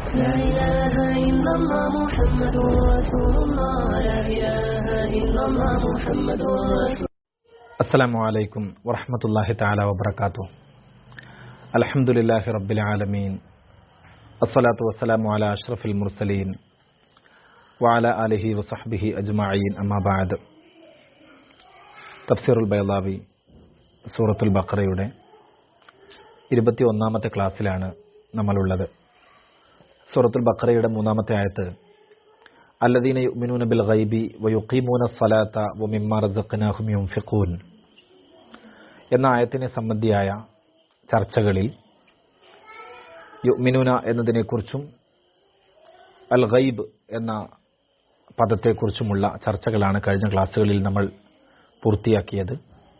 لا إله إلا الله محمد رسول الله لا إله إلا الله محمد رسول السلام عليكم ورحمة الله تعالى وبركاته الحمد لله رب العالمين الصلاة والسلام على أشرف المرسلين وعلى آله وصحبه أجمعين أما بعد തഫ്സീറുൽ ബൈലാവി സൂറത്തുൽ ബക്കറയുടെ ഇരുപത്തി ഒന്നാമത്തെ ക്ലാസ്സിലാണ് നമ്മളുള്ളത് സൂറത്തുൽ ബക്കറയുടെ മൂന്നാമത്തെ ആയത്ത് അല്ലദീന യുഅ്മിനൂന ബിൽ ഗൈബി വയുഖീമൂന സ്വലാത്ത വമിമ്മ റസഖ്നാഹും യുൻഫിഖൂൻ എന്ന ആയത്തിനെ സംബന്ധിയായ ചർച്ചകളിൽ യുഅ്മിനൂന എന്നതിനെക്കുറിച്ചും അൽ ഗൈബ് എന്ന പദത്തെക്കുറിച്ചുമുള്ള ചർച്ചകളാണ് കഴിഞ്ഞ ക്ലാസ്സുകളിൽ നമ്മൾ പൂർത്തിയാക്കിയത്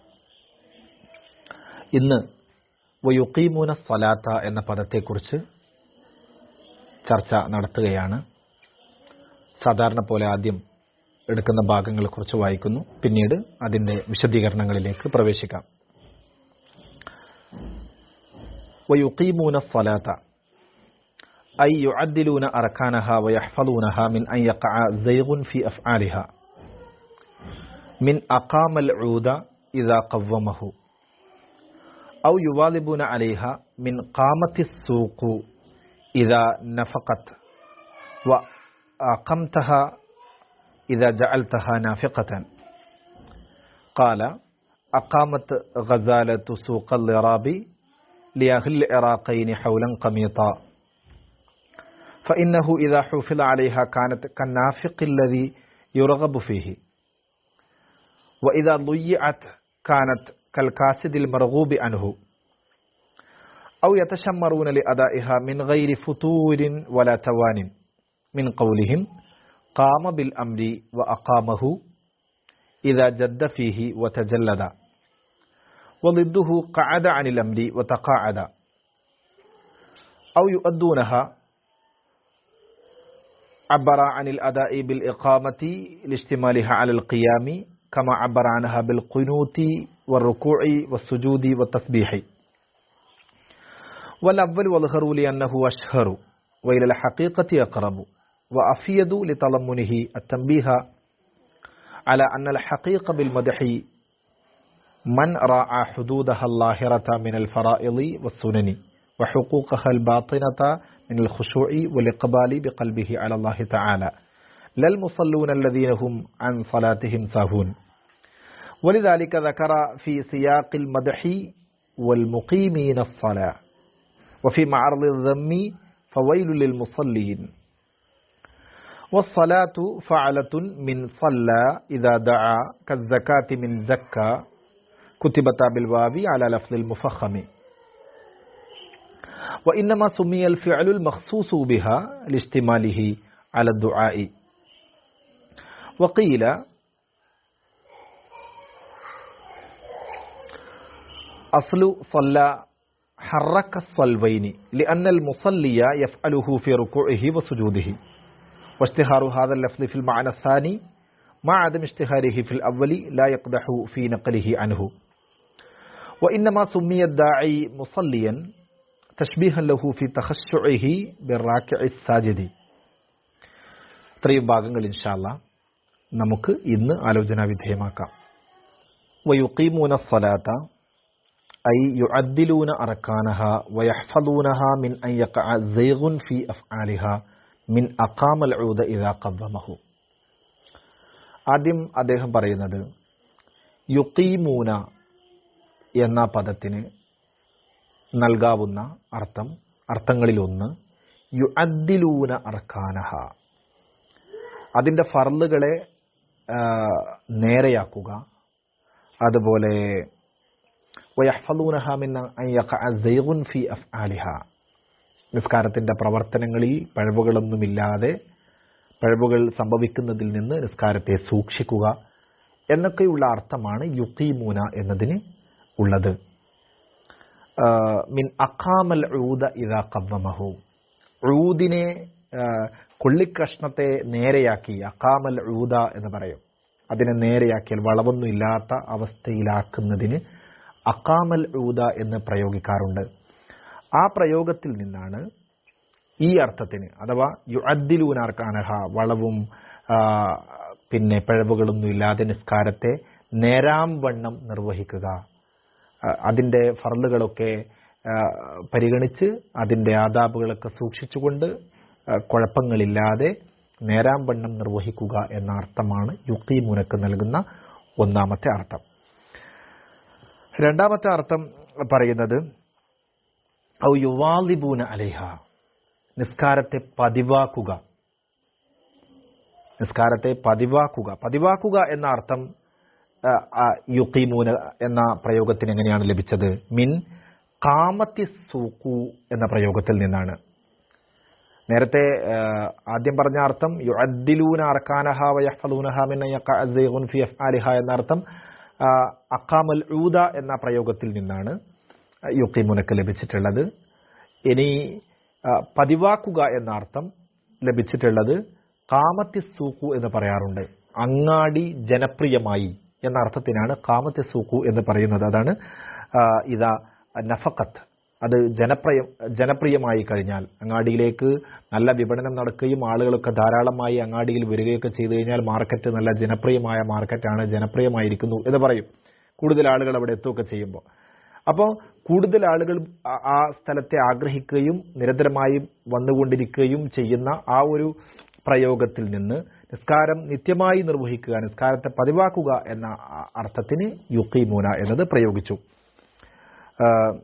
ഇന്ന് വയുക്കീമൂന സ്വലാത്ത എന്ന പദത്തെക്കുറിച്ച് ചർച്ച നടത്തുകയാണ് സാധാരണ പോലെ ആദ്യം എടുക്കുന്ന ഭാഗങ്ങളെക്കുറിച്ച് വായിക്കുന്നു പിന്നീട് അതിൻ്റെ വിശദീകരണങ്ങളിലേക്ക് പ്രവേശിക്കാം വയുക്കീമൂന സ്വലാത്ത أي يعدلون أركانها ويحفظونها من أن يقع زيغ في أفعالها من أقام العود إذا قومه أو يواظبون عليها من قامة السوق إذا نفقت وأقمتها إذا جعلتها نافقة قال أقامت غزالة سوق الضراب لأهل العراقين حولا قميطا فإنه إذا حفظ عليها كانت كالنافق الذي يرغب فيه وإذا ضيعت كانت كالكاسد المرغوب عنه أو يتشمرون لأدائها من غير فتور ولا توان من قولهم قام بالأمر وأقامه إذا جد فيه وتجلد وضده قعد عن الأمر وتقاعد أو يؤدونها عبر عن الأداء بالإقامة لاشتمالها على القيام كما عبر عنها بالقنوت والركوع والسجود والتسبيح والأول والظهر لأنه أشهر وإلى الحقيقة أقرب وأفيد لتضمنه التنبيه على أن الحقيقة بالمدح من راعى حدودها اللاهرة من الفرائض والسنن وحقوقها الباطنة من الخشوع والإقبال بقلبه على الله تعالى لا المصلون الذين هم عن صلاتهم ساهون ولذلك ذكر في سياق المدح والمقيمين الصلاة وفي معرض الذم فويل للمصلين والصلاة فعلة من صلى إذا دعا كالزكاة من زكى كتبتا بالواو على لفظ المفخم وإنما سمي الفعل المخصوص بها لاشتماله على الدعاء وقيل أصل صلى حرك الصلبين لأن المصلي يفعله في ركوعه وسجوده واشتهار هذا اللفظ في المعنى الثاني مع عدم اشتهاره في الأول لا يقدح في نقله عنه وإنما سمي الداعي مصليا تشبيها له في تخشعه بالراكع الساجد ഇത്രയും ഭാഗങ്ങൾ ഇൻഷാല്ല നമുക്ക് ഇന്ന് ആലോചനാ വിധേയമാക്കാം വയുക്കീമൂന സ്വലാത്ത ഐ യുഅദ്ദിലൂന അറക്കാനഹ വയഹ്ഫദൂനഹ മിൻ അൻ യഖഅ സൈഗുൻ ഫി അഫ്ആലിഹ മിൻ അഖാമൽ ഊദ ഇദാ ഖവ്വമഹു ആദ്യം അദ്ദേഹം പറയുന്നത് യുക്കീമൂന എന്ന പദത്തിന് നൽകാവുന്ന അർത്ഥം അർത്ഥങ്ങളിലൊന്ന് യുഅദ്ദിലൂന അർക്കാനഹ അതിൻ്റെ ഫർളുകളെ നേരെയാക്കുക അതുപോലെ വയഹ്ഫലൂനഹ മിൻ ഫി അഫ്ആലിഹ നിസ്കാരത്തിൻ്റെ പ്രവർത്തനങ്ങളിൽ പഴവുകളൊന്നുമില്ലാതെ പഴവുകൾ സംഭവിക്കുന്നതിൽ നിന്ന് നിസ്കാരത്തെ സൂക്ഷിക്കുക എന്നൊക്കെയുള്ള അർത്ഥമാണ് യുക്കീമൂന എന്നതിന് ഉള്ളത് മിൻ അഖാമൽ ഊദ ഇദാ കവ്വമഹു ഊദിനെ കൊള്ളിക്കഷ്ണത്തെ നേരെയാക്കി അക്കാമൽ ഊദ എന്ന് പറയും അതിനെ നേരെയാക്കിയാൽ വളവൊന്നും ഇല്ലാത്ത അവസ്ഥയിലാക്കുന്നതിന് അക്കാമൽ ഊദ എന്ന് പ്രയോഗിക്കാറുണ്ട് ആ പ്രയോഗത്തിൽ നിന്നാണ് ഈ അർത്ഥത്തിന് അഥവാ യുഅദ്ദിലൂനാർക്കാനഹ വളവും ആ, പിന്നെ പിഴവുകളൊന്നും ഇല്ലാതെ നിസ്കാരത്തെ നേരാം വണ്ണം നിർവഹിക്കുക ആ, അതിൻ്റെ ഫർളുകളൊക്കെ ആ, പരിഗണിച്ച് അതിൻ്റെ ആദാബുകളൊക്കെ സൂക്ഷിച്ചുകൊണ്ട് ആ, കുഴപ്പങ്ങളില്ലാതെ നേരാം വണ്ണം നിർവഹിക്കുക എന്ന അർത്ഥമാണ് യുക്കീമുനക്ക് നൽകുന്ന ഒന്നാമത്തെ അർത്ഥം രണ്ടാമത്തെ അർത്ഥം പറയുന്നത് ഔ യുവാലിബൂന അലേഹ നിസ്കാരത്തെ പതിവാക്കുക നിസ്കാരത്തെ പതിവാക്കുക പതിവാക്കുക എന്ന അർത്ഥം ആ, ആ, യുക്കീമൂന എന്ന പ്രയോഗത്തിന് എങ്ങനെയാണ് ലഭിച്ചത് മിൻ കാമത്തി സൂക്കു എന്ന പ്രയോഗത്തിൽ നിന്നാണ് നേരത്തെ ആ, ആദ്യം പറഞ്ഞ അർത്ഥം യുഅദ്ദിലൂന അർക്കാനഹ വയഹ്ഫലൂനഹ മിൻ യഖഅ ഫി അഫ്ആലിഹ എന്ന അർത്ഥം ആ, അക്കാമൽ ഊദ എന്ന പ്രയോഗത്തിൽ നിന്നാണ് യുക്കീമുനക്ക് ലഭിച്ചിട്ടുള്ളത് ഇനി ആ, പതിവാക്കുക എന്ന അർത്ഥം ലഭിച്ചിട്ടുള്ളത് കാമത്തി സൂക്കു എന്ന് പറയാറുണ്ട് അങ്ങാടി ജനപ്രിയമായി എന്ന അർത്ഥത്തിനാണ് കാമത്തി സൂക്കു എന്ന് പറയുന്നത് അതാണ് ആ, ഇതാ നഫക്കത്ത് അത് ജനപ്രിയം ജനപ്രിയമായി കഴിഞ്ഞാൽ അങ്ങാടിയിലേക്ക് നല്ല വിപണനം നടക്കുകയും ആളുകളൊക്കെ ധാരാളമായി അങ്ങാടിയിൽ വരികയൊക്കെ ചെയ്തു കഴിഞ്ഞാൽ മാർക്കറ്റ് നല്ല ജനപ്രിയമായ മാർക്കറ്റാണ് ജനപ്രിയമായിരിക്കുന്നു എന്ന് പറയും കൂടുതൽ ആളുകൾ അവിടെ എത്തുകയൊക്കെ ചെയ്യുമ്പോൾ അപ്പോൾ കൂടുതൽ ആളുകൾ ആ- ആ സ്ഥലത്തെ ആഗ്രഹിക്കുകയും നിരന്തരമായി വന്നുകൊണ്ടിരിക്കുകയും ചെയ്യുന്ന ആ ഒരു പ്രയോഗത്തിൽ നിന്ന് നിസ്കാരം നിത്യമായി നിർവഹിക്കുക നിസ്കാരത്തെ പതിവാക്കുക എന്ന ആ അർത്ഥത്തിന് യുക്കീമൂന എന്നത് പ്രയോഗിച്ചു ആ,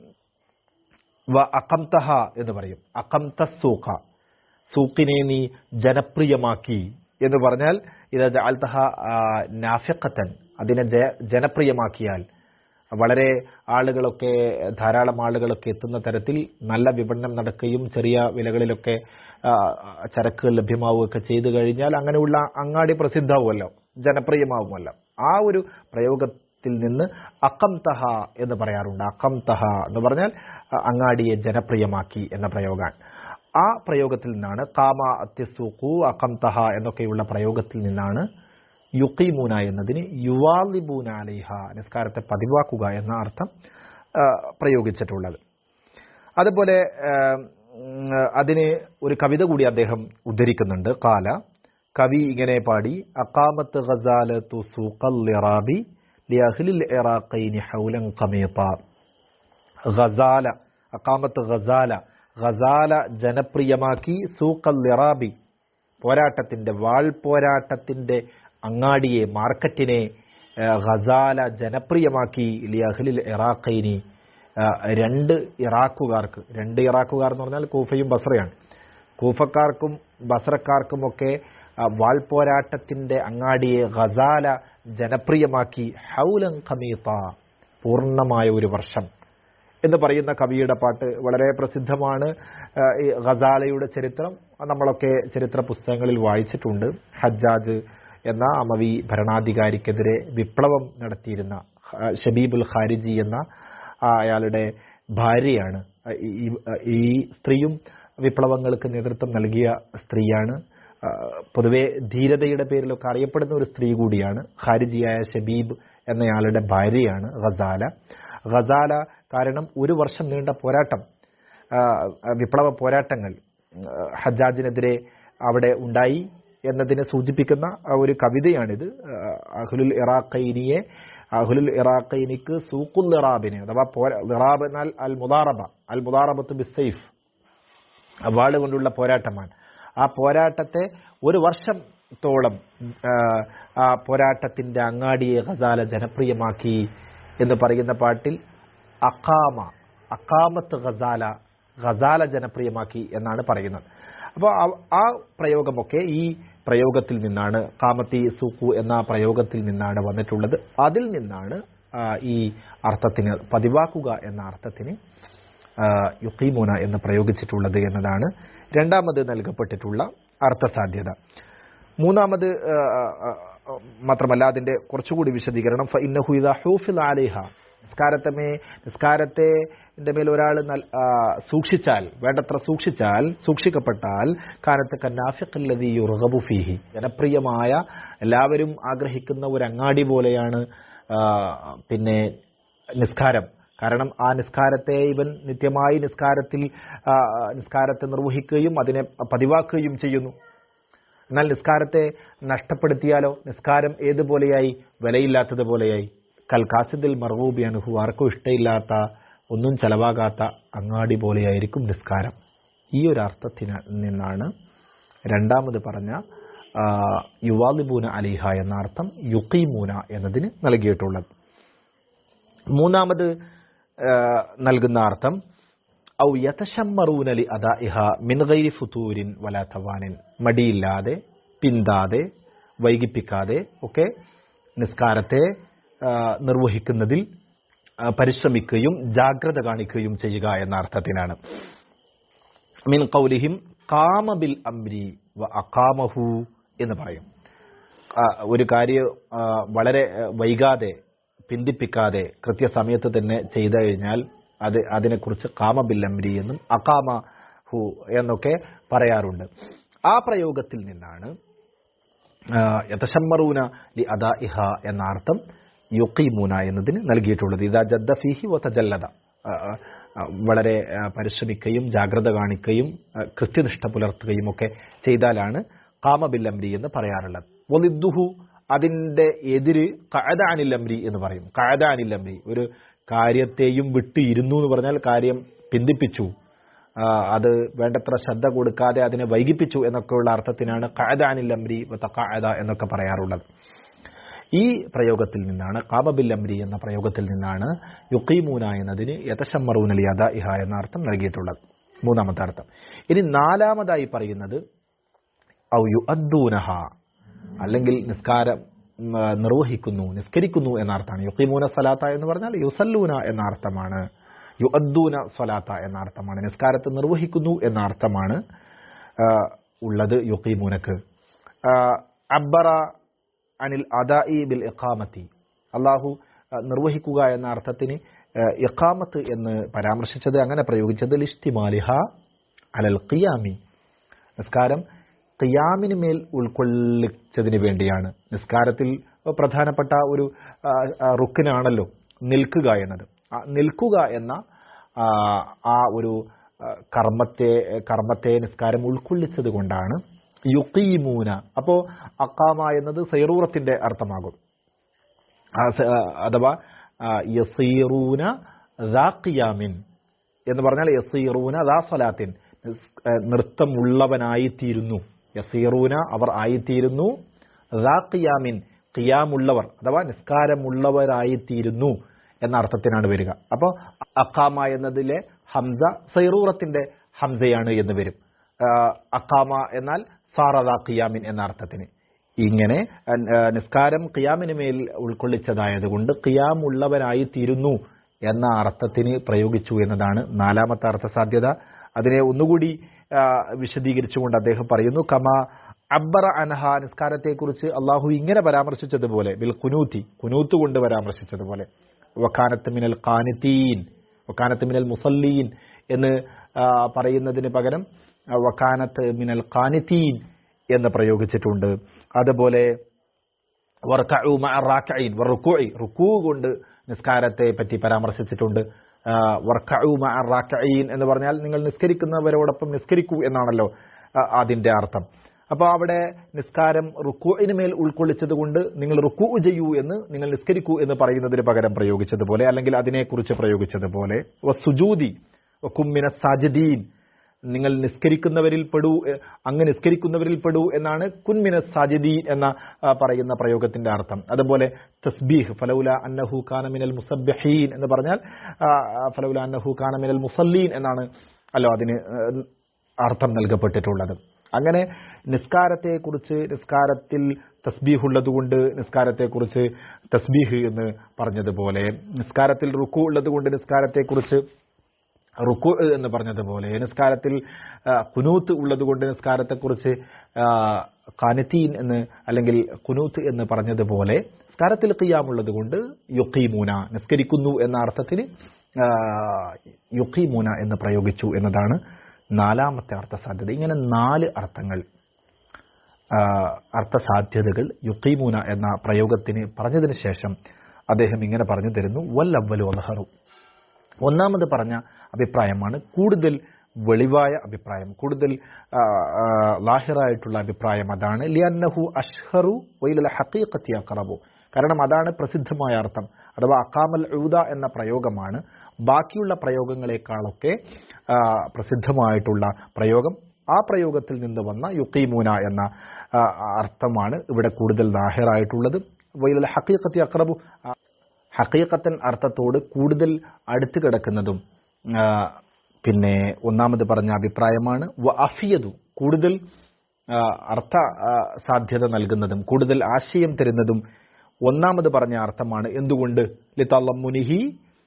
വ അക്കംതഹ എന്ന് പറയും അക്കംത സൂഖ സൂക്കിനെ നീ ജനപ്രിയമാക്കി എന്ന് പറഞ്ഞാൽ ഇത് ജാൽത്തഹ നാഫിഖത്തൻ അതിനെ ജ- ജനപ്രിയമാക്കിയാൽ വളരെ ആളുകളൊക്കെ ധാരാളം ആളുകളൊക്കെ എത്തുന്ന തരത്തിൽ നല്ല വിപണനം നടക്കുകയും ചെറിയ വിലകളിലൊക്കെ ആ, ചരക്കുകൾ ലഭ്യമാവുകയൊക്കെ ചെയ്തു കഴിഞ്ഞാൽ അങ്ങനെയുള്ള അങ്ങാടി പ്രസിദ്ധമാവുമല്ലോ ജനപ്രിയമാവുമല്ലോ ആ ഒരു പ്രയോഗത്തിൽ നിന്ന് അക്കംതഹ എന്ന് പറയാറുണ്ട് അക്കംതഹ എന്ന് പറഞ്ഞാൽ ആ, അങ്ങാടിയെ ജനപ്രിയമാക്കി എന്ന പ്രയോഗമാണ് ആ പ്രയോഗത്തിൽ നിന്നാണ് കാമ അത്യസൂക്കു അക്കംതഹ എന്നൊക്കെയുള്ള പ്രയോഗത്തിൽ നിന്നാണ് യുക്കീമൂന എന്നതിന് യുവാലിബൂന അലൈഹ നിസ്കാരത്തെ പതിവാക്കുക എന്ന അർത്ഥം ആ, പ്രയോഗിച്ചിട്ടുള്ളത് അതുപോലെ ആ, ഉം, അതിന് ഒരു കവിത കൂടി അദ്ദേഹം ഉദ്ധരിക്കുന്നുണ്ട് കാല കവി ഇങ്ങനെ പാടി അക്കാമത്ത് ഗസാലത്തു സൂഖൽ ലിറാബി ലിഅഹ്ലിൽ ഇറാഖൈനി ഹൗലൻ ഖമീത ഗസാല അക്കാമത്ത് ഗസാല ഗസാല ജനപ്രിയമാക്കി സൂഖൽ ലിറാബി പോരാട്ടത്തിന്റെ വാൾ പോരാട്ടത്തിന്റെ അങ്ങാടിയെ മാർക്കറ്റിനെ ആ, ഗസാല ജനപ്രിയമാക്കി ലിയഹ്ലിൽ ഇറാഖൈനി ആ, രണ്ട് ഇറാഖുകാർക്ക് രണ്ട് ഇറാഖുകാർ എന്ന് പറഞ്ഞാൽ കൂഫയും ബസ്രയാണ് കൂഫക്കാർക്കും ബസ്രക്കാർക്കുമൊക്കെ ആ, വാൾ പോരാട്ടത്തിന്റെ അങ്ങാടിയെ ഗസാല ജനപ്രിയമാക്കി ഹൗലൻ ഖമീത്ത പൂർണ്ണമായ ഒരു വർഷം എന്ന് പറയുന്ന കവിയുടെ പാട്ട് വളരെ പ്രസിദ്ധമാണ് ആ, ഈ ഗസാലയുടെ ചരിത്രം നമ്മളൊക്കെ ചരിത്ര പുസ്തകങ്ങളിൽ വായിച്ചിട്ടുണ്ട് ഹജ്ജാജ് എന്ന അമവി ഭരണാധികാരിക്കെതിരെ വിപ്ലവം നടത്തിയിരുന്ന ഹ- ഷബീബുൽ ഖാരിജി എന്ന ആ, അയാളുടെ ഭാര്യയാണ് ഈ- ഈ- ഈ സ്ത്രീയും വിപ്ലവങ്ങൾക്ക് നേതൃത്വം നൽകിയ സ്ത്രീയാണ് ആ, പൊതുവെ ധീരതയുടെ പേരിലൊക്കെ അറിയപ്പെടുന്ന ഒരു സ്ത്രീ കൂടിയാണ് ഖാരിജിയായ ഷബീബ് എന്നയാളുടെ ഭാര്യയാണ് ഗസാല ഗസാല കാരണം ഒരു വർഷം നീണ്ട പോരാട്ടം ആ, വിപ്ലവ പോരാട്ടങ്ങൾ ആ, ഹജ്ജാജിനെതിരെ അവിടെ ഉണ്ടായി എന്നതിനെ സൂചിപ്പിക്കുന്ന ആ ഒരു കവിതയാണിത് ആ, അഹ്ലുൽ ഇറാഖൈനിയെ അഹ്ലുൽ ഇറാഖൈനിക്ക് സൂഖുൽ ഇറാബിനെ അഥവാ പോരാ ഇറാബ് എന്നാൽ അൽ മുദാറബ അൽ മുദാറബത്ത് ബിസൈഫ് വാള് കൊണ്ടുള്ള പോരാട്ടമാണ് ആ പോരാട്ടത്തെ ഒരു വർഷത്തോളം ആ, ആ പോരാട്ടത്തിന്റെ അങ്ങാടിയെ ഖസാല ജനപ്രിയമാക്കി എന്ന് പറയുന്ന പാട്ടിൽ അക്കാമ അക്കാമത്ത് ഖസാല ഖസാല ജനപ്രിയമാക്കി എന്നാണ് പറയുന്നത് അപ്പോൾ ആ പ്രയോഗമൊക്കെ ഈ പ്രയോഗത്തിൽ നിന്നാണ് കാമത്തി സൂക്കു എന്ന പ്രയോഗത്തിൽ നിന്നാണ് വന്നിട്ടുള്ളത് അതിൽ നിന്നാണ് ആ, ഈ അർത്ഥത്തിന് പതിവാക്കുക എന്ന അർത്ഥത്തിന് ആ, യുക്കീമൂന എന്ന് പ്രയോഗിച്ചിട്ടുള്ളത് എന്നതാണ് രണ്ടാമത് നൽകപ്പെട്ടിട്ടുള്ള അർത്ഥസാധ്യത മൂന്നാമത് ആ, ആ, ആ, മാത്രമല്ല അതിന്റെ കുറച്ചുകൂടി വിശദീകരണം ഫ ഇന്നഹു ഇദാ ഹൂഫിൽ ആലിഹ നിസ്കാരത്തമേ നിസ്കാരത്തെ ന്റെ മേൽ ഒരാൾ നൽ- ആ, സൂക്ഷിച്ചാൽ വേണ്ടത്ര സൂക്ഷിച്ചാൽ സൂക്ഷിക്കപ്പെട്ടാൽ കാലത്ത് കന്നാഫിഖല്ലതി യുർഗബു ഫീഹി ജനപ്രിയമായ എല്ലാവരും ആഗ്രഹിക്കുന്ന ഒരു അങ്ങാടി പോലെയാണ് ആ, പിന്നെ നിസ്കാരം കാരണം ആ നിസ്കാരത്തെ ഇവൻ നിത്യമായി നിസ്കാരത്തിൽ ആ, നിസ്കാരത്തെ നിർവഹിക്കുകയും അതിനെ പതിവാക്കുകയും ചെയ്യുന്നു എന്നാൽ നിസ്കാരത്തെ നഷ്ടപ്പെടുത്തിയാലോ നിസ്കാരം ഏതുപോലെയായി വിലയില്ലാത്തതുപോലെയായി കൽ കാസിദിൽ മർവൂബി അനുഹു ആർക്കും ഇഷ്ടമില്ലാത്ത ഒന്നും ചെലവാകാത്ത അങ്ങാടി പോലെയായിരിക്കും നിസ്കാരം ഈ ഒരു അർത്ഥത്തിന് നിന്നാണ് രണ്ടാമത് പറഞ്ഞ ആ, യുവാലിബൂന അലിഹ എന്ന അർത്ഥം യുക്കീമൂന എന്നതിന് നൽകിയിട്ടുള്ളത് മൂന്നാമത് ആ, നൽകുന്ന അർത്ഥം ഔ യതശമ്മറൂനലി അദാഇഹ മിൻ ഗൈരി ഫുതൂരിൻ വലാ തവാനിൻ മടിയില്ലാതെ പിന്താതെ വൈകിപ്പിക്കാതെ ഒക്കെ നിസ്കാരത്തെ ആ, നിർവഹിക്കുന്നതിൽ ആ, പരിശ്രമിക്കുകയും ജാഗ്രത കാണിക്കുകയും ചെയ്യുക എന്ന അർത്ഥത്തിനാണ് മിൻ കൗലിഹിം കാമ ബിൽ അംരി വ അകാമഹു എന്ന് പറയും ആ, ഒരു കാര്യം ആ, വളരെ ആ, വൈകാതെ പിന്തിപ്പിക്കാതെ കൃത്യസമയത്ത് തന്നെ ചെയ്തു കഴിഞ്ഞാൽ അത് അതിനെക്കുറിച്ച് കാമ ബിൽ അംരി എന്നും അകാമ ഹു എന്നൊക്കെ പറയാറുണ്ട് ആ പ്രയോഗത്തിൽ നിന്നാണ് ആ, യതശമ്മറൂന ലി അദാ ഇഹ എന്ന അർത്ഥം യുക്കീമൂന എന്നതിന് നൽകിയിട്ടുള്ളത് ഇതാ ജദ്ദ ഫീഹി വ തജല്ലദ ആ, ആ, വളരെ ആ, പരിശ്രമിക്കുകയും ജാഗ്രത കാണിക്കുകയും ആ, കൃത്യനിഷ്ഠ പുലർത്തുകയും ഒക്കെ ചെയ്താലാണ് കാമബിൽ അംരി എന്ന് പറയാറുള്ളത് വലിദ്ദുഹു അതിന്റെ എതിര് കഅദാനിൽ അംരി എന്ന് പറയും കഅദാനിൽ അംരി ഒരു കാര്യത്തെയും വിട്ട് ഇരുന്നു എന്ന് പറഞ്ഞാൽ കാര്യം പിന്തിപ്പിച്ചു ആ, അത് വേണ്ടത്ര ശ്രദ്ധ കൊടുക്കാതെ അതിനെ വൈകിപ്പിച്ചു എന്നൊക്കെയുള്ള അർത്ഥത്തിനാണ് ഖഅദാനിൽ അംരി വതഖഅദ എന്നൊക്കെ പറയാറുള്ളത് ഈ പ്രയോഗത്തിൽ നിന്നാണ് കാബബിൽ അംരി എന്ന പ്രയോഗത്തിൽ നിന്നാണ് യുക്കീമൂന എന്നതിന് യതശമ്മറൂൻ അലി അദ ഇഹ എന്ന അർത്ഥം നൽകിയിട്ടുള്ളത് മൂന്നാമത്തെ അർത്ഥം ഇനി നാലാമതായി പറയുന്നത് ഔ യു അദ്ദൂനഹ അല്ലെങ്കിൽ നിസ്കാരം ഉം, ആ, നിർവഹിക്കുന്നു നിസ്കരിക്കുന്നു എന്ന അർത്ഥമാണ് യുക്കീമൂന സലാത്ത എന്ന് പറഞ്ഞാൽ യുസല്ലൂന എന്ന അർത്ഥമാണ് യു അദ്ദൂന സ്വലാത്ത എന്ന അർത്ഥമാണ് നിസ്കാരത്തെ നിർവഹിക്കുന്നു എന്ന അർത്ഥമാണ് ആ, ഉള്ളത് യുക്കീമൂനക്ക് ആ, അബ്ബറ അനിൽ അദാഇ ബിൽ ഇഖാമത്തി അള്ളാഹു ആ, നിർവഹിക്കുക എന്ന അർത്ഥത്തിന് ആ, ഇഖാമത്ത് എന്ന് പരാമർശിച്ചത് അങ്ങനെ പ്രയോഗിച്ചത് ലിഷ്തിമാലിഹ അലൽ ഖിയാമി നിസ്കാരം ഖിയാമിന് മേൽ ഉൾക്കൊള്ളിച്ചതിന് വേണ്ടിയാണ് നിസ്കാരത്തിൽ പ്രധാനപ്പെട്ട ഒരു ആ, ആ, റുക്കിനാണല്ലോ നിൽക്കുക എന്നത് ആ നിൽക്കുക എന്ന ആ, ആ ഒരു ആ, കർമ്മത്തെ കർമ്മത്തെ നിസ്കാരം ഉൾക്കൊള്ളിച്ചത് കൊണ്ടാണ് യുക്കീമൂന അപ്പോ അക്കാമ എന്നത് സൈറൂറത്തിന്റെ അർത്ഥമാകും ആ സ- ആ, അഥവാ ആ, യസീറൂന ദാ ഖിയാമിൻ എന്ന് പറഞ്ഞാൽ യസീറൂന ദാ സ്വലാത്തിൻ നിസ്- ഏ, നൃത്തമുള്ളവനായിത്തീരുന്നു യസീറൂന അവർ ആയിത്തീരുന്നു ദാ ഖിയാമിൻ ഖിയാമുള്ളവർ അഥവാ നിസ്കാരമുള്ളവരായിത്തീരുന്നു എന്ന അർത്ഥത്തിനാണ് വരിക അപ്പോൾ അക്കാമ എന്നതിലെ ഹംസ സൈറൂറത്തിന്റെ ഹംസയാണ് എന്ന് വരും ആ, അക്കാമ എന്നാൽ സാറദ ഖിയാമിൻ എന്ന അർത്ഥത്തിന് ഇങ്ങനെ ആ, നിസ്കാരം ഖിയാമിന് മേൽ ഉൾക്കൊള്ളിച്ചതായതുകൊണ്ട് ഖിയാം ഉള്ളവരായി തീരുന്നു എന്ന അർത്ഥത്തിന് പ്രയോഗിച്ചു എന്നതാണ് നാലാമത്തെ അർത്ഥ സാധ്യത അതിനെ ഒന്നുകൂടി ആ, വിശദീകരിച്ചുകൊണ്ട് അദ്ദേഹം പറയുന്നു കമ അബ്ബറ അനഹ നിസ്കാരത്തെക്കുറിച്ച് അള്ളാഹു ഇങ്ങനെ പരാമർശിച്ചതുപോലെ ബിൽ കുനൂത്തി കുനൂത്ത് കൊണ്ട് പരാമർശിച്ചതുപോലെ വക്കാനത്ത് മിനൽ ഖാനിത്തീൻ വക്കാനത്ത് മിനൽ മുസല്ലീൻ എന്ന് ആ, പറയുന്നതിന് പകരം ആ, വക്കാനത്ത് മിനൽ ഖാനിത്തീൻ എന്ന് പ്രയോഗിച്ചിട്ടുണ്ട് അതുപോലെ വർക്കഉ മഅ റാക്കിഈൻ വറുക്കുഇ റുക്കൂ കൊണ്ട് നിസ്കാരത്തെ പറ്റി പരാമർശിച്ചിട്ടുണ്ട് ആ, വർക്കഉ മഅ റാക്കിഈൻ എന്ന് പറഞ്ഞാൽ നിങ്ങൾ നിസ്കരിക്കുന്നവരോടൊപ്പം നിസ്കരിക്കൂ എന്നാണല്ലോ ആ, അതിന്റെ അർത്ഥം അപ്പോൾ അവിടെ നിസ്കാരം റുക്കുവിന് മേൽ ഉൾക്കൊള്ളിച്ചത് കൊണ്ട് നിങ്ങൾ റുക്കു ചെയ്യൂ എന്ന് നിങ്ങൾ നിസ്കരിക്കൂ എന്ന് പറയുന്നതിന് പകരം പ്രയോഗിച്ചതുപോലെ അല്ലെങ്കിൽ അതിനെക്കുറിച്ച് പ്രയോഗിച്ചതുപോലെ വസുജൂദി കുമ്മിന സാജദീൻ നിങ്ങൾ നിസ്കരിക്കുന്നവരിൽ പെടൂ എ- അങ്ങ് നിസ്കരിക്കുന്നവരിൽ പെടൂ എന്നാണ് കുൻമിന സാജിദീൻ എന്ന ആ, പറയുന്ന പ്രയോഗത്തിന്റെ അർത്ഥം അതുപോലെ തസ്ബീഹ് ഫലൗല അന്നഹു കാന മിനൽ മുസബ്ബഹീൻ എന്ന് പറഞ്ഞാൽ ആ, ആ, ഫലൗല അന്നഹു കാന മിനൽ മുസല്ലീൻ എന്നാണ് അല്ലോ അതിന് ആ, അർത്ഥം നൽകപ്പെട്ടിട്ടുള്ളത് അങ്ങനെ നിസ്കാരത്തെക്കുറിച്ച് നിസ്കാരത്തിൽ തസ്ബീഹ് ഉള്ളതുകൊണ്ട് നിസ്കാരത്തെക്കുറിച്ച് തസ്ബീഹ് എന്ന് പറഞ്ഞതുപോലെ നിസ്കാരത്തിൽ റുക്കു ഉള്ളതുകൊണ്ട് നിസ്കാരത്തെക്കുറിച്ച് റുക്കു എന്ന് പറഞ്ഞതുപോലെ നിസ്കാരത്തിൽ ആ, കുനൂത്ത് ഉള്ളതുകൊണ്ട് നിസ്കാരത്തെക്കുറിച്ച് ആ, കാനത്തീൻ എന്ന് അല്ലെങ്കിൽ കുനൂത്ത് എന്ന് പറഞ്ഞതുപോലെ നിസ്കാരത്തിൽ ഖിയാമുള്ളത് കൊണ്ട് യുക്കീമൂന നിസ്കരിക്കുന്നു എന്ന അർത്ഥത്തിന് ആ, യുക്കീമൂന എന്ന് പ്രയോഗിച്ചു എന്നതാണ് നാലാമത്തെ അർത്ഥസാധ്യത ഇങ്ങനെ നാല് അർത്ഥങ്ങൾ ആ, അർത്ഥസാധ്യതകൾ യുക്കീമൂന എന്ന പ്രയോഗത്തിന് പറഞ്ഞതിന് ശേഷം അദ്ദേഹം ഇങ്ങനെ പറഞ്ഞു തരുന്നു വൽ അവലു അലഹറു ഒന്നാമത് പറഞ്ഞ അഭിപ്രായമാണ് കൂടുതൽ വെളിവായ അഭിപ്രായം കൂടുതൽ ആ, ആ, ലാഹിറായിട്ടുള്ള അഭിപ്രായം അതാണ് ലിയന്നഹു അഷ്ഹറു വൈലൽ ഹഖീഖത്തി അഖറബു കാരണം അതാണ് പ്രസിദ്ധമായ അർത്ഥം അഥവാ അക്കാമൽ ഊദ എന്ന പ്രയോഗമാണ് ബാക്കിയുള്ള പ്രയോഗങ്ങളെക്കാളൊക്കെ ആ, പ്രസിദ്ധമായിട്ടുള്ള പ്രയോഗം ആ പ്രയോഗത്തിൽ നിന്ന് വന്ന യുക്കീമൂന എന്ന ആ, അർത്ഥമാണ് ഇവിടെ കൂടുതൽ ലാഹിറായിട്ടുള്ളത് വൈലൽ ഹഖീഖത്തി അഖറബു ആ, ഹക്കീക്കത്തൻ അർത്ഥത്തോട് കൂടുതൽ അടുത്ത് കിടക്കുന്നതും ആ, പിന്നെ ഒന്നാമത് പറഞ്ഞ അഭിപ്രായമാണ് വ അഫിയതു കൂടുതൽ ആ, അർത്ഥ ആ, സാധ്യത നൽകുന്നതും കൂടുതൽ ആശയം തരുന്നതും ഒന്നാമത് പറഞ്ഞ അർത്ഥമാണ് എന്തുകൊണ്ട് ലിത്തള്ളമുനിഹി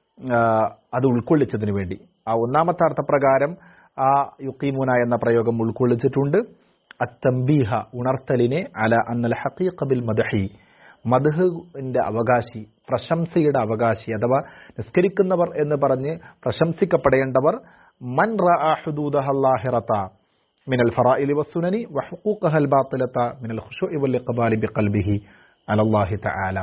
അത് ഉൾക്കൊള്ളിച്ചതിന് വേണ്ടി ആ ഒന്നാമത്തെ അർത്ഥപ്രകാരം ആ യുക്കീമുന എന്ന പ്രയോഗം ഉൾക്കൊള്ളിച്ചിട്ടുണ്ട് അത്തംബീഹ ഉണർത്തലിനെ അല അന്നൽ ഹഖീഖ ബിൽ മദഹി മധുഹിന്റെ അവകാശി പ്രശംസയുടെ അവകാശി അഥവാ നിസ്കരിക്കുന്നവർ എന്ന് പറഞ്ഞ് പ്രശംസിക്കപ്പെടേണ്ടവർ മൻ റാഹുദൂദഹല്ലാഹിറത്ത മിനൽ ഫറായിലി വസുനനി വഹുഖൂഖഹൽ ബാത്തിലത്ത മിനൽ ഖുശൂഇ വൽ ഇഖ്ബാലി ബിഖൽബിഹി അലല്ലാഹി തആല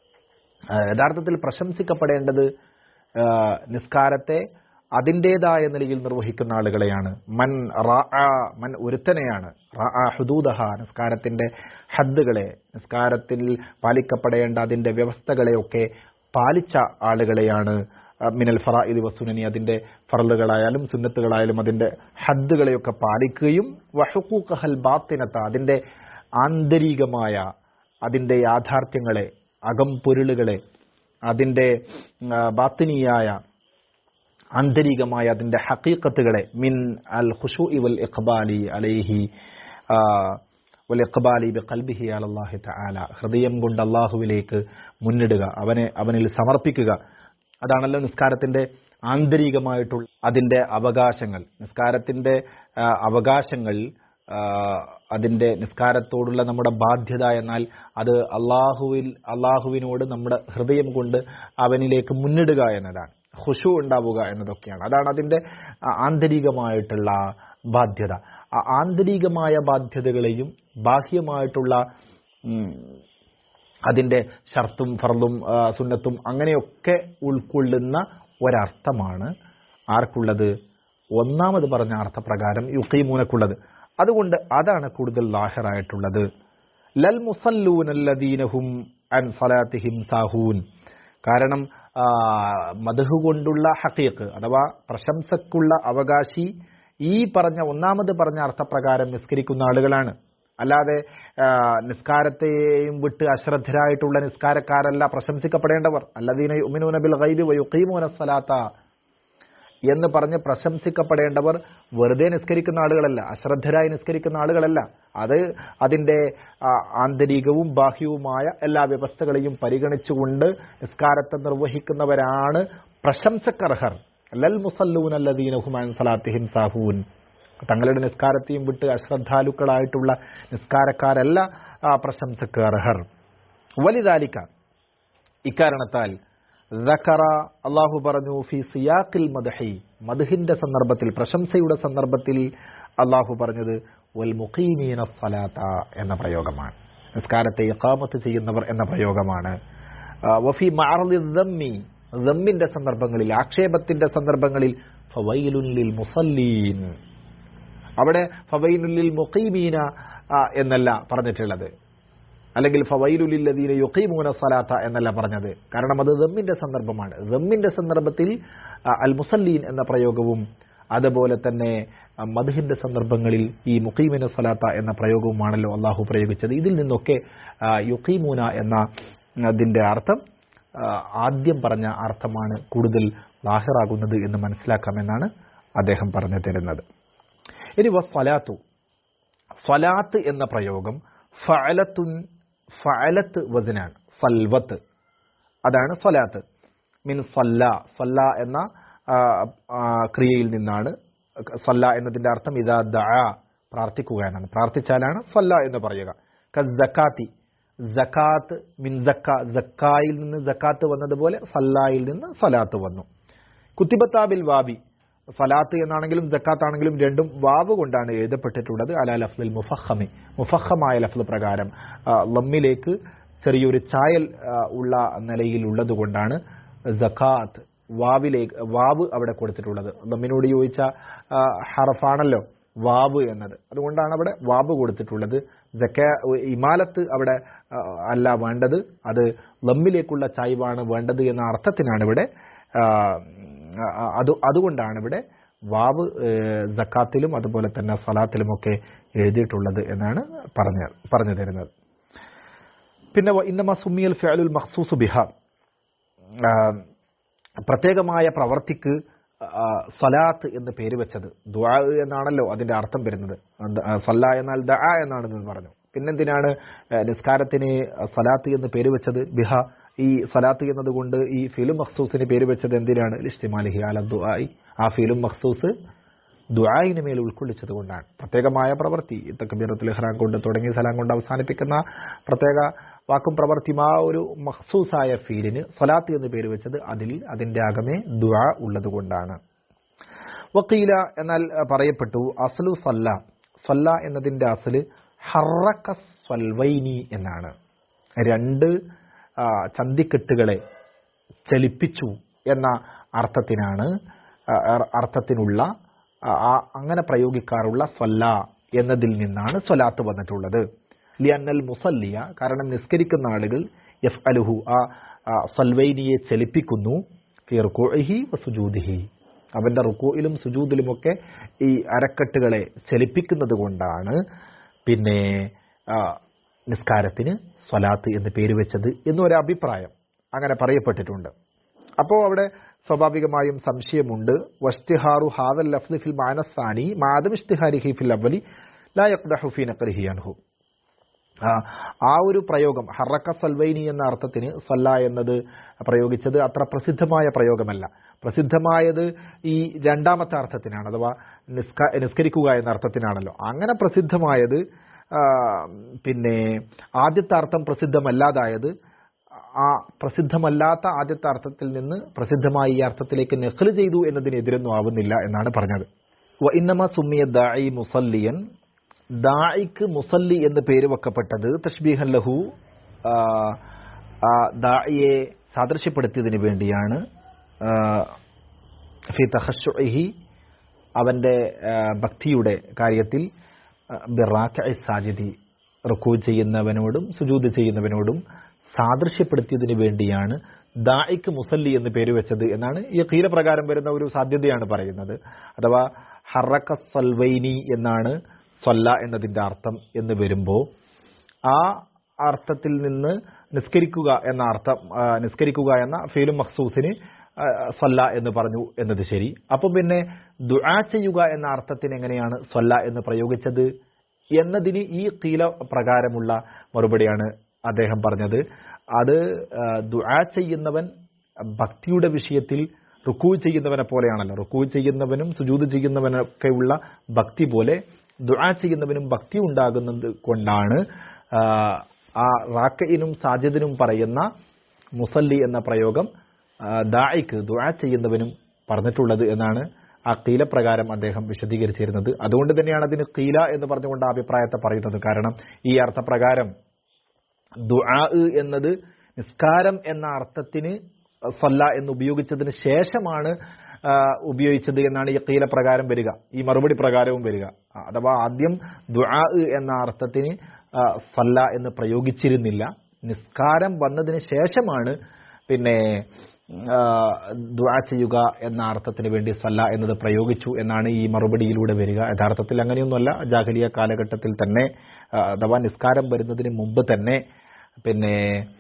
ആ, യഥാർത്ഥത്തിൽ പ്രശംസിക്കപ്പെടേണ്ടത് ആ, നിസ്കാരത്തെ അതിൻ്റെതായ നിലയിൽ നിർവഹിക്കുന്ന ആളുകളെയാണ് മൻ റാആ മൻ ഒരുത്തനെയാണ് റാആ ഹുദൂദഹ നിസ്കാരത്തിന്റെ ഹദ്ദുകളെ നിസ്കാരത്തിൽ പാലിക്കപ്പെടേണ്ട അതിന്റെ വ്യവസ്ഥകളെയൊക്കെ പാലിച്ച ആളുകളെയാണ് ആ, മിനൽ ഫറാഇലി വസുനനി അതിന്റെ ഫറലുകളായാലും സുന്നത്തുകളായാലും അതിന്റെ ഹദ്ദുകളെയൊക്കെ പാലിക്കുകയും വഹുക്കൂഖഹൽ ബാത്തിനത്ത അതിന്റെ ആന്തരികമായ അതിന്റെ യാഥാർത്ഥ്യങ്ങളെ അകംപൊരുളുകളെ അതിന്റെ ആ, ബാത്തിനിയായ ആന്തരികമായ അതിന്റെ ഹക്കീക്കത്തുകളെ മിൻ അൽ ഖുഷു വൽ ഇഖ്ബാലി അലൈഹി ആ, വൽ ഇഖ്ബാലി ബി ഖൽബിഹി അലല്ലാഹി തആല ഹൃദയം കൊണ്ട് അള്ളാഹുവിലേക്ക് മുന്നിടുക അവനെ അവനിൽ സമർപ്പിക്കുക അതാണല്ലോ നിസ്കാരത്തിന്റെ ആന്തരികമായിട്ടുള്ള അതിന്റെ അവകാശങ്ങൾ നിസ്കാരത്തിന്റെ ആ, അവകാശങ്ങൾ ആ, അതിന്റെ നിസ്കാരത്തോടുള്ള നമ്മുടെ ബാധ്യത എന്നാൽ അത് അള്ളാഹുവിൽ അള്ളാഹുവിനോട് നമ്മുടെ ഹൃദയം കൊണ്ട് അവനിലേക്ക് മുന്നിടുക എന്നതാണ് ഖുശു ഉണ്ടാവുക എന്നതൊക്കെയാണ് അതാണ് അതിന്റെ ആ, ആന്തരികമായിട്ടുള്ള ബാധ്യത ആ ആന്തരികമായ ബാധ്യതകളെയും ബാഹ്യമായിട്ടുള്ള ഉം, അതിന്റെ ഷർത്തും ഫർദും ആ, സുന്നത്തും അങ്ങനെയൊക്കെ ഉൾക്കൊള്ളുന്ന ഒരർത്ഥമാണ് ആർക്കുള്ളത് ഒന്നാമത് പറഞ്ഞ അർത്ഥപ്രകാരം യുക്കീമൂനക്കുള്ളത് അതുകൊണ്ട് അതാണ് കൂടുതൽ ലാഹറായിട്ടുള്ളത് ലൽ മുസല്ലൂനല്ലദീനഹും അൻ സലാത്തിഹിം സാഹൂൻ കാരണം ആ, മധു കൊണ്ടുള്ള ഹക്കീക്ക് അഥവാ പ്രശംസക്കുള്ള അവകാശി ഈ പറഞ്ഞ ഒന്നാമത് പറഞ്ഞ അർത്ഥപ്രകാരം നിസ്കരിക്കുന്ന ആളുകളാണ് അല്ലാതെ ആ, നിസ്കാരത്തെയും വിട്ട് അശ്രദ്ധരായിട്ടുള്ള നിസ്കാരക്കാരല്ല പ്രശംസിക്കപ്പെടേണ്ടവർ അല്ലദീന യുമിനൂന ബിൽ ഗൈബി വയുഖീമൂന സ്വലാത്ത എന്ന് പറഞ്ഞ് പ്രശംസിക്കപ്പെടേണ്ടവർ വെറുതെ നിസ്കരിക്കുന്ന ആളുകളല്ല അശ്രദ്ധരായി നിസ്കരിക്കുന്ന ആളുകളല്ല അത് അതിന്റെ ആ, ആന്തരികവും ബാഹ്യവുമായ എല്ലാ വ്യവസ്ഥകളെയും പരിഗണിച്ചുകൊണ്ട് നിസ്കാരത്തെ നിർവഹിക്കുന്നവരാണ് പ്രശംസക്കർഹർ ലൽ മുസല്ലൂൻ അല്ലദീനഹുമാൻ സലാത്തിഹിം സാഹൂൻ തങ്ങളുടെ നിസ്കാരത്തെയും വിട്ട് അശ്രദ്ധാലുക്കളായിട്ടുള്ള നിസ്കാരക്കാരല്ല ആ പ്രശംസക്ക് അർഹർ വലിതാലിക്ക ഇക്കാരണത്താൽ ദക്കറ അള്ളാഹു പറഞ്ഞു ഫി സിയാഖിൽ മദഹി മദ്ഹിന്റെ സന്ദർഭത്തിൽ പ്രശംസയുടെ സന്ദർഭത്തിൽ അള്ളാഹു പറഞ്ഞത് വൽ മുഖീമീന സലാത്ത എന്ന പ്രയോഗമാണ് നിസ്കാരത്തെ ഇഖാമത്ത് ചെയ്യുന്നവർ എന്ന പ്രയോഗമാണ് ആ, വഫി മഅറളി ദമ്മി ദമ്മിന്റെ സന്ദർഭങ്ങളിൽ ആക്ഷേപത്തിന്റെ സന്ദർഭങ്ങളിൽ ഫവൈലുൻ ലിൽ മുസല്ലീൻ അവിടെ ഫവൈലുലിൽ മുഖീമീന ആ, എന്നല്ല പറഞ്ഞിട്ടുള്ളത് അല്ലെങ്കിൽ ഫവൈലുലില്ലദീന യുഖീമൂന സലാത്ത എന്നല്ല പറഞ്ഞത് കാരണം അത് ദമ്മിന്റെ സന്ദർഭമാണ് ദമ്മിന്റെ സന്ദർഭത്തിൽ ആ, അൽ മുസല്ലീൻ എന്ന പ്രയോഗവും അതുപോലെ തന്നെ ആ, മദ്ഹിന്റെ സന്ദർഭങ്ങളിൽ ഈ മുഖീമിന സലാത്ത എന്ന പ്രയോഗവുമാണല്ലോ അള്ളാഹു പ്രയോഗിച്ചത് ഇതിൽ നിന്നൊക്കെ ആ, യുഖീമൂന എന്ന അതിന്റെ അർത്ഥം ആ, ആദ്യം പറഞ്ഞ അർത്ഥമാണ് കൂടുതൽ ലാഹിറാകുന്നത് എന്ന് മനസ്സിലാക്കാമെന്നാണ് അദ്ദേഹം പറഞ്ഞു തരുന്നത് ഇനി വസ്വലാത്തു സ്വലാത്ത് എന്ന പ്രയോഗം ഫഅലത്തുൻ ഫഅലത്ത് വസനാണ് ഫൽവത്ത് അതാണ് സ്വലാത്ത് മീൻ സല്ല സല്ല എന്ന ആ, ആ, ക്രിയയിൽ നിന്നാണ് സല്ല എന്നതിന്റെ അർത്ഥം ഇതാ ദഅ പ്രാർത്ഥിക്കുക എന്നാണ് പ്രാർത്ഥിച്ചാലാണ് സല്ല എന്ന് പറയുക കസ്സക്കാത്തി സക്കാത്ത് മിൻ സക്ക സക്കായിൽ നിന്ന് സക്കാത്ത് വന്നതുപോലെ സല്ലായിൽ നിന്ന് സലാത്ത് വന്നു കുത്തിബത്താബിൽ വാബി ഫലാത്ത് എന്നാണെങ്കിലും ജക്കാത്ത് ആണെങ്കിലും രണ്ടും വാവ് കൊണ്ടാണ് എഴുതപ്പെട്ടിട്ടുള്ളത് അല ലഫ്ലിൽ മുഫഹമി മുഫഹമായ ലഫ്ല് പ്രകാരം ആ, ലമ്മിലേക്ക് ചെറിയൊരു ചായൽ ആ, ഉള്ള നിലയിൽ ഉള്ളത് കൊണ്ടാണ് ജക്കാത്ത് വാവിലേക്ക് വാവ് അവിടെ കൊടുത്തിട്ടുള്ളത് ദമ്മിനോട് ചോദിച്ച ആ, ഹറഫാണല്ലോ വാവ് എന്നത് അതുകൊണ്ടാണ് അവിടെ വാവ് കൊടുത്തിട്ടുള്ളത് ജക്ക ഇമാലത്ത് അവിടെ ആ, അല്ല വേണ്ടത് അത് ലമ്മിലേക്കുള്ള ചായ്വാണ് വേണ്ടത് എന്ന അർത്ഥത്തിനാണ് ഇവിടെ ആ, ആ, അത് അതുകൊണ്ടാണ് ഇവിടെ വാവ് ഏഹ്, സക്കാത്തിലും അതുപോലെ തന്നെ സലാത്തിലുമൊക്കെ എഴുതിയിട്ടുള്ളത് എന്നാണ് പറഞ്ഞ പറഞ്ഞു തരുന്നത് പിന്നെ വ ഇന്നമ സുമിയൽ ഫിഅലുൽ മഖ്സൂസ് ബിഹ ആ, പ്രത്യേകമായ പ്രവർത്തിക്ക് ആ, സലാത്ത് എന്ന് പേര് വെച്ചത് ദുആ എന്നാണല്ലോ അതിന്റെ അർത്ഥം വരുന്നത് അത്, ആ, സല്ല എന്നാൽ ദഅ എന്നാണ് എന്ന് പറഞ്ഞു പിന്നെന്തിനാണ് ആ, നിസ്കാരത്തിന് സലാത്ത് എന്ന് പേര് വെച്ചത് ബിഹ ഈ സലാത്ത് എന്നതുകൊണ്ട് ഈ ഫിലും മഖ്സൂസിന് പേര് വെച്ചത് എന്തിനാണ് ഇഷ്തിമാലിഹി അല ദുആയി ആ ഫിലും മഖ്സൂസ് ദുആയിന് മേൽ ഉൾക്കൊള്ളിച്ചത് കൊണ്ടാണ് പ്രത്യേകമായ പ്രവൃത്തി തക്ബീറത്തുൽ ഇഹ്റാം കൊണ്ട് തുടങ്ങി സലാം കൊണ്ട് അവസാനിപ്പിക്കുന്ന പ്രത്യേക വാക്കും പ്രവൃത്തിയും ആ ഒരു മഖ്സൂസായ ഫീലിന് സ്വലാത്ത് എന്ന് പേര് വെച്ചത് അതിൽ അതിന്റെ അകമേ ദുആ ഉള്ളത് കൊണ്ടാണ് വക്കീല എന്നാൽ അഹ്, പറയപ്പെട്ടു അസ്ലു സല്ല സല്ല എന്നതിന്റെ അസല് ഹറക്ക സ്വൽവൈനി എന്നാണ് രണ്ട് ആ, ചന്തിക്കെട്ടുകളെ ചലിപ്പിച്ചു എന്ന അർത്ഥത്തിനാണ് ആ, അർ- അർത്ഥത്തിനുള്ള ആ, ആ, അങ്ങനെ പ്രയോഗിക്കാറുള്ള സ്വല്ല എന്നതിൽ നിന്നാണ് സ്വലാത്ത് വന്നിട്ടുള്ളത് ലിയന്നൽ മുസല്ലിയ കാരണം നിസ്കരിക്കുന്ന ആളുകൾ എഫ് അലുഹു ആ ആ, സൽവൈനിയെ ചലിപ്പിക്കുന്നു ഫി റുക്കൂഇഹി വസുജൂദിഹി അവന്റെ റുക്കൂയിലും സുജൂദിലുമൊക്കെ ഈ അരക്കെട്ടുകളെ ചലിപ്പിക്കുന്നത് കൊണ്ടാണ് പിന്നെ ആ, നിസ്കാരത്തിന് സ്വലാത്ത് എന്ന് പേര് വെച്ചത് എന്നൊരു അഭിപ്രായം അങ്ങനെ പറയപ്പെട്ടിട്ടുണ്ട് അപ്പോൾ അവിടെ സ്വാഭാവികമായും സംശയമുണ്ട് വഷ്തിഹാറു ഹാദൽ ലഫ്ദ് ഫിൽ മാനസാനി മാദം ഇഷ്തിഹാരിഹി ഫിൽ അവലി ലാ യഖ്ദഹു ഫീ നഖ്രിഹി അൻഹു ആ, ആ ഒരു പ്രയോഗം ഹറക്ക സൽവൈനി എന്ന അർത്ഥത്തിന് സല്ല എന്നത് പ്രയോഗിച്ചത് അത്ര പ്രസിദ്ധമായ പ്രയോഗമല്ല പ്രസിദ്ധമായത് ഈ രണ്ടാമത്തെ അർത്ഥത്തിനാണ് അഥവാ നിസ്ക നിസ്കരിക്കുക എന്ന അർത്ഥത്തിനാണല്ലോ അങ്ങനെ പ്രസിദ്ധമായത് ആ, പിന്നെ ആദ്യത്തെ അർത്ഥം പ്രസിദ്ധമല്ലാതായത് ആ പ്രസിദ്ധമല്ലാത്ത ആദ്യത്തെ അർത്ഥത്തിൽ നിന്ന് പ്രസിദ്ധമായ ഈ അർത്ഥത്തിലേക്ക് നെഹ്ൽ ചെയ്തു എന്നതിനെതിരൊന്നും ആവുന്നില്ല എന്നാണ് പറഞ്ഞത് വ ഇന്നമ സുമ്മിയ ദായി മുസല്ലിയൻ ദായിക്ക് മുസല്ലി എന്ന് പേര് വെക്കപ്പെട്ടത് തഷ്ബീഹൻ ലഹു ആ, ആ ദായിയെ സാദൃശ്യപ്പെടുത്തിയതിന് വേണ്ടിയാണ് ആ, ഫി തഹഷുഹി അവന്റെ ആ, ഭക്തിയുടെ കാര്യത്തിൽ ബിറാക്ക സാജിദി റുക്കൂ ചെയ്യുന്നവനോടും സുജൂദ് ചെയ്യുന്നവനോടും സാദൃശ്യപ്പെടുത്തിയതിന് വേണ്ടിയാണ് ദായിക്ക് മുസല്ലി എന്ന് പേര് വെച്ചത് എന്നാണ് ഈ കീലപ്രകാരം വരുന്ന ഒരു സാധ്യതയാണ് പറയുന്നത് അഥവാ ഹറക്ക സൽവൈനി എന്നാണ് സല്ല എന്നതിന്റെ അർത്ഥം എന്ന് വരുമ്പോൾ ആ അർത്ഥത്തിൽ നിന്ന് നിസ്കരിക്കുക എന്ന അർത്ഥം ആ, നിസ്കരിക്കുക എന്ന ഫീലും മഖ്സൂസിന് ആ, സല്ല എന്ന് പറഞ്ഞു എന്നത് ശരി അപ്പം പിന്നെ ദുആ ചെയ്യുക എന്ന അർത്ഥത്തിന് എങ്ങനെയാണ് സല്ല എന്ന് പ്രയോഗിച്ചത് എന്നതിന് ഈ കീല പ്രകാരമുള്ള മറുപടിയാണ് അദ്ദേഹം പറഞ്ഞത് അത് ആ, ദുആ ചെയ്യുന്നവൻ ഭക്തിയുടെ വിഷയത്തിൽ റുക്കൂ ചെയ്യുന്നവനെ പോലെയാണല്ലോ റുക്കൂ ചെയ്യുന്നവനും സുജൂദ് ചെയ്യുന്നവനൊക്കെയുള്ള ഭക്തി പോലെ ദുആ ചെയ്യുന്നവനും ഭക്തി ഉണ്ടാകുന്നത് കൊണ്ടാണ് ആ, ആ റാക്കയിനും സാധ്യതനും പറയുന്ന മുസല്ലി എന്ന പ്രയോഗം ആ, ദായിക്ക് ദുആ ചെയ്യുന്നവനും പറഞ്ഞിട്ടുള്ളത് എന്നാണ് ആ കീല പ്രകാരം അദ്ദേഹം വിശദീകരിച്ചിരുന്നത് അതുകൊണ്ട് തന്നെയാണ് അതിന് കീല എന്ന് പറഞ്ഞുകൊണ്ട് ആ അഭിപ്രായത്തെ പറയുന്നത് കാരണം ഈ അർത്ഥപ്രകാരം ദുആ എന്നത് നിസ്കാരം എന്ന അർത്ഥത്തിന് സല്ല എന്ന് ഉപയോഗിച്ചതിന് ശേഷമാണ് ആ, ഉപയോഗിച്ചത് എന്നാണ് ഈ കീല പ്രകാരം വരിക ഈ മറുപടി പ്രകാരവും വരിക ആ, അഥവാ ആദ്യം ദുആ എന്ന അർത്ഥത്തിന് ആ, സല്ല എന്ന് പ്രയോഗിച്ചിരുന്നില്ല നിസ്കാരം വന്നതിന് ശേഷമാണ് പിന്നെ ആ, ദുആ ചെയ്യുക എന്ന അർത്ഥത്തിന് വേണ്ടി സല്ല എന്നത് പ്രയോഗിച്ചു എന്നാണ് ഈ മറുപടിയിലൂടെ വരിക യഥാർത്ഥത്തിൽ അങ്ങനെയൊന്നുമല്ല ജാഹലിയ കാലഘട്ടത്തിൽ തന്നെ ആ, അഥവാ നിസ്കാരം വരുന്നതിന് മുമ്പ് തന്നെ പിന്നെ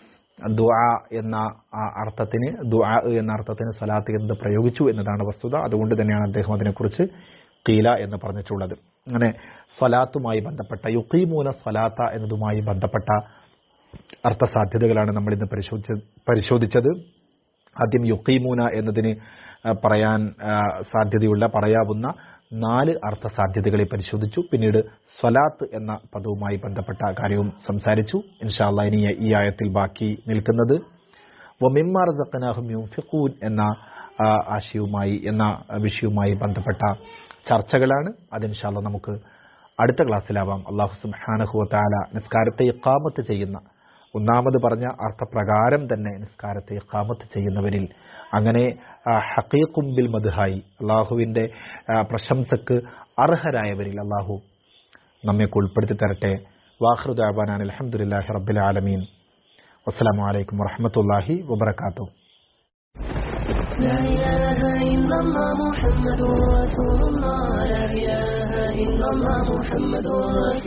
ദുആ എന്ന ആ അർത്ഥത്തിന് ദുആ എന്ന അർത്ഥത്തിന് സലാത്ത് എന്നത് പ്രയോഗിച്ചു എന്നതാണ് വസ്തുത അതുകൊണ്ട് തന്നെയാണ് അദ്ദേഹം അതിനെക്കുറിച്ച് കീല എന്ന് പറഞ്ഞിട്ടുള്ളത് അങ്ങനെ സ്വലാത്തുമായി ബന്ധപ്പെട്ട യുക്കീമൂന സ്വലാത്ത എന്നതുമായി ബന്ധപ്പെട്ട അർത്ഥസാധ്യതകളാണ് നമ്മൾ ഇന്ന് പരിശോധിച്ച പരിശോധിച്ചത് ആദ്യം യുക്കീമൂന എന്നതിന് ആ, പറയാൻ ആ, സാധ്യതയുള്ള പറയാവുന്ന നാല് അർത്ഥസാധ്യതകളെ പരിശോധിച്ചു പിന്നീട് സ്വലാത്ത് എന്ന പദവുമായി ബന്ധപ്പെട്ട കാര്യവും സംസാരിച്ചു ഇൻഷാല്ല ഇനി ഈ ആയത്തിൽ ബാക്കി നിൽക്കുന്നത് വമിമ്മാർ സക്കനാഹും യുംഫിഖൂൻ എന്ന ആ, ആശയവുമായി എന്ന വിഷയവുമായി ബന്ധപ്പെട്ട ചർച്ചകളാണ് അത് ഇൻഷാല്ല നമുക്ക് അടുത്ത ക്ലാസ്സിലാവാം അള്ളാഹു സുബ്ഹാനഹു വതആല നിസ്കാരത്തെ ഇഖാമത്ത് ചെയ്യുന്ന ഒന്നാമത് പറഞ്ഞ അർത്ഥപ്രകാരം തന്നെ നിസ്കാരത്തെ കാമത്ത് ചെയ്യുന്നവരിൽ അങ്ങനെ ആ, ഹഖീഖും ബിൽ മദ്ഹായി അള്ളാഹുവിൻ്റെ ആ, പ്രശംസക്ക് അർഹരായവരിൽ അള്ളാഹു നമ്മയൊക്കെ ഉൾപ്പെടുത്തി തരട്ടെ വാഹൃദാബാനാൻ അലഹമുല്ലാഹി റബ്ബിൽ ആലമീൻ വസ്സലാമു അലൈക്കും വറഹമത്തല്ലാഹി വബർക്കാത്തു لا إله إلا الله محمد رسول الله لا إله إلا الله محمد رسول